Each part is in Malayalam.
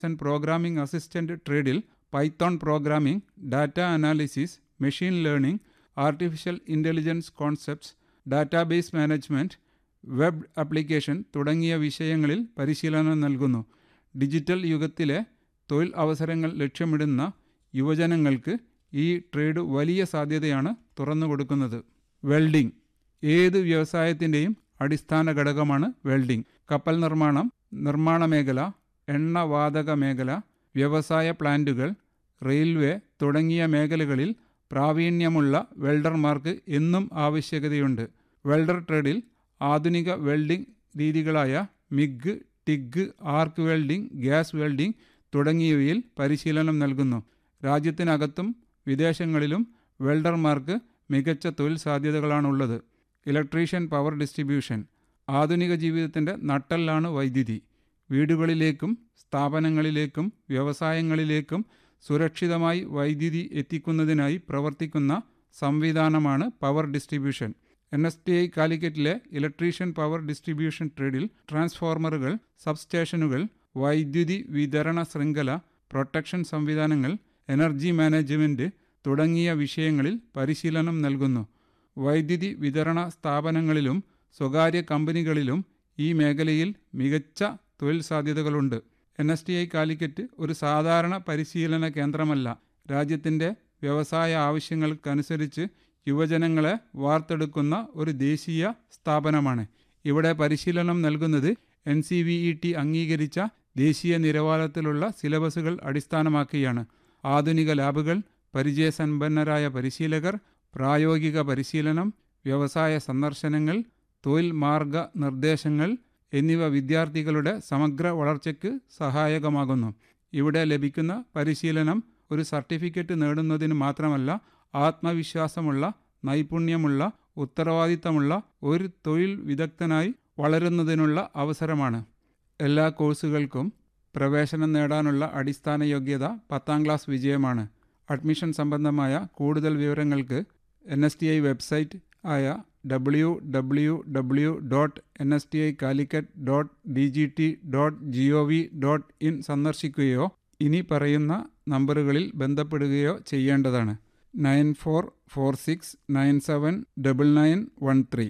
ആൻഡ് പ്രോഗ്രാമിംഗ് അസിസ്റ്റന്റ് ട്രേഡിൽ Python programming data analysis machine learning artificial intelligence concepts database management web application തുടങ്ങിയ വിഷയങ്ങളിൽ പരിശീലനം നൽകുന്നു ഡിജിറ്റൽ യുഗത്തിലെ തൊഴിൽ അവസരങ്ങൾ ലക്ഷ്യമിടുന്ന യുവജനങ്ങൾക്ക് ഈ ട്രേഡ് വലിയ സാധ്യതയാണ് തുറന്നു കൊടുക്കുന്നത് വെൽഡിംഗ് ഏത് വ്യവസായത്തിൻ്റെയും അടിസ്ഥാന ഘടകമാണ് വെൽഡിംഗ് കപ്പൽ നിർമ്മാണം നിർമ്മാണ മേഖല എണ്ണവാതക മേഖല വ്യവസായ പ്ലാന്റുകൾ റെയിൽവേ തുടങ്ങിയ മേഖലകളിൽ പ്രാവീണ്യമുള്ള വെൽഡർമാർക്ക് എന്നും ആവശ്യകതയുണ്ട് വെൽഡർ ട്രേഡിൽ ആധുനിക വെൽഡിംഗ് രീതികളായ MIG TIG arc welding gas welding തുടങ്ങിയവയിൽ പരിശീലനം നൽകുന്നു രാജ്യത്തിനകത്തും വിദേശങ്ങളിലും വെൽഡർമാർക്ക് മികച്ച തൊഴിൽ സാധ്യതകളാണുള്ളത് ഇലക്ട്രീഷ്യൻ പവർ ഡിസ്ട്രിബ്യൂഷൻ ആധുനിക ജീവിതത്തിൻ്റെ നട്ടെല്ലാണ് വൈദ്യുതി വീടുകളിലേക്കും സ്ഥാപനങ്ങളിലേക്കും വ്യവസായങ്ങളിലേക്കും സുരക്ഷിതമായി വൈദ്യുതി എത്തിക്കുന്നതിനായി പ്രവർത്തിക്കുന്ന സംവിധാനമാണ് power distribution N S T I കാലിക്കറ്റിലെ ഇലക്ട്രീഷ്യൻ പവർ ഡിസ്ട്രിബ്യൂഷൻ ട്രേഡിൽ ട്രാൻസ്ഫോർമറുകൾ സബ്സ്റ്റേഷനുകൾ വൈദ്യുതി വിതരണ ശൃംഖല പ്രൊട്ടക്ഷൻ സംവിധാനങ്ങൾ എനർജി മാനേജ്മെൻറ്റ് തുടങ്ങിയ വിഷയങ്ങളിൽ പരിശീലനം നൽകുന്നു വൈദ്യുതി വിതരണ സ്ഥാപനങ്ങളിലും സ്വകാര്യ കമ്പനികളിലും ഈ മേഖലയിൽ മികച്ച തൊഴിൽ സാധ്യതകളുണ്ട് N S T I Calicut ഒരു സാധാരണ പരിശീലന കേന്ദ്രമല്ല രാജ്യത്തിൻ്റെ വ്യവസായ ആവശ്യങ്ങൾക്കനുസരിച്ച് യുവജനങ്ങളെ വാർത്തെടുക്കുന്ന ഒരു ദേശീയ സ്ഥാപനമാണ് ഇവിടെ പരിശീലനം നൽകുന്നത് N C V E T അംഗീകരിച്ച ദേശീയ നിലവാരത്തിലുള്ള സിലബസുകൾ അടിസ്ഥാനമാക്കിയാണ് ആധുനിക ലാബുകൾ പരിചയസമ്പന്നരായ പരിശീലകർ പ്രായോഗിക പരിശീലനം വ്യവസായ സന്ദർശനങ്ങൾ തൊഴിൽ മാർഗ നിർദ്ദേശങ്ങൾ എന്നിവ വിദ്യാർത്ഥികളുടെ സമഗ്ര വളർച്ചയ്ക്ക് സഹായകമാകുന്നു ഇവിടെ ലഭിക്കുന്ന പരിശീലനം ഒരു സർട്ടിഫിക്കറ്റ് നേടുന്നതിന് മാത്രമല്ല ആത്മവിശ്വാസമുള്ള നൈപുണ്യമുള്ള ഉത്തരവാദിത്തമുള്ള ഒരു തൊഴിൽ വിദഗ്ധനായി വളരുന്നതിനുള്ള അവസരമാണ് എല്ലാ കോഴ്സുകൾക്കും പ്രവേശനം നേടാനുള്ള അടിസ്ഥാന യോഗ്യത പത്താം ക്ലാസ് വിജയമാണ് അഡ്മിഷൻ സംബന്ധമായ കൂടുതൽ വിവരങ്ങൾക്ക് N S T I website ആയ W W W dot N S T I Calicut dot D G T dot G O V dot in സന്ദർശിക്കുകയോ ഇനി പറയുന്ന നമ്പറുകളിൽ ബന്ധപ്പെടുകയോ ചെയ്യേണ്ടതാണ് nine four four six nine seven double nine one three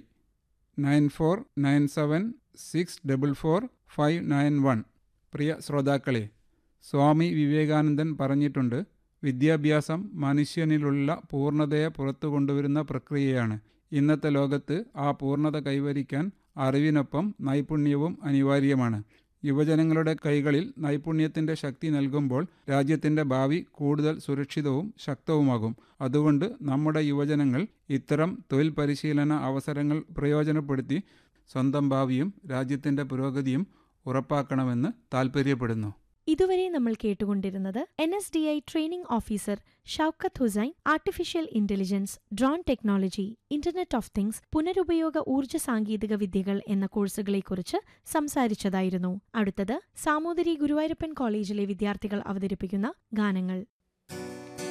nine four nine seven six double four five nine one പ്രിയ ശ്രോതാക്കളെ സ്വാമി വിവേകാനന്ദൻ പറഞ്ഞിട്ടുണ്ട് വിദ്യാഭ്യാസം മനുഷ്യനിലുള്ള പൂർണ്ണതയെ പുറത്തു കൊണ്ടുവരുന്ന പ്രക്രിയയാണ് ഇന്നത്തെ ലോകത്ത് ആ പൂർണ്ണത കൈവരിക്കാൻ അറിവിനൊപ്പം നൈപുണ്യവും അനിവാര്യമാണ് യുവജനങ്ങളുടെ കൈകളിൽ നൈപുണ്യത്തിൻ്റെ ശക്തി നൽകുമ്പോൾ രാജ്യത്തിൻ്റെ ഭാവി കൂടുതൽ സുരക്ഷിതവും ശക്തവുമാകും അതുകൊണ്ട് നമ്മുടെ യുവജനങ്ങൾ ഇത്തരം തൊഴിൽ പരിശീലന അവസരങ്ങൾ പ്രയോജനപ്പെടുത്തി സ്വന്തം ഭാവിയും രാജ്യത്തിൻ്റെ പുരോഗതിയും ഉറപ്പാക്കണമെന്ന് താൽപ്പര്യപ്പെടുന്നു ഇതുവരെ നമ്മൾ കേട്ടുകൊണ്ടിരുന്നത് N S D I training officer Shoukath Hussain artificial intelligence drone technology internet of things പുനരുപയോഗ ഊർജ്ജ സാങ്കേതിക വിദ്യകൾ എന്ന കോഴ്സുകളെക്കുറിച്ച് സംസാരിച്ചതായിരുന്നു അടുത്തത് സാമൂതിരി ഗുരുവായൂരപ്പൻ കോളേജിലെ വിദ്യാർത്ഥികൾ അവതരിപ്പിക്കുന്ന ഗാനങ്ങൾ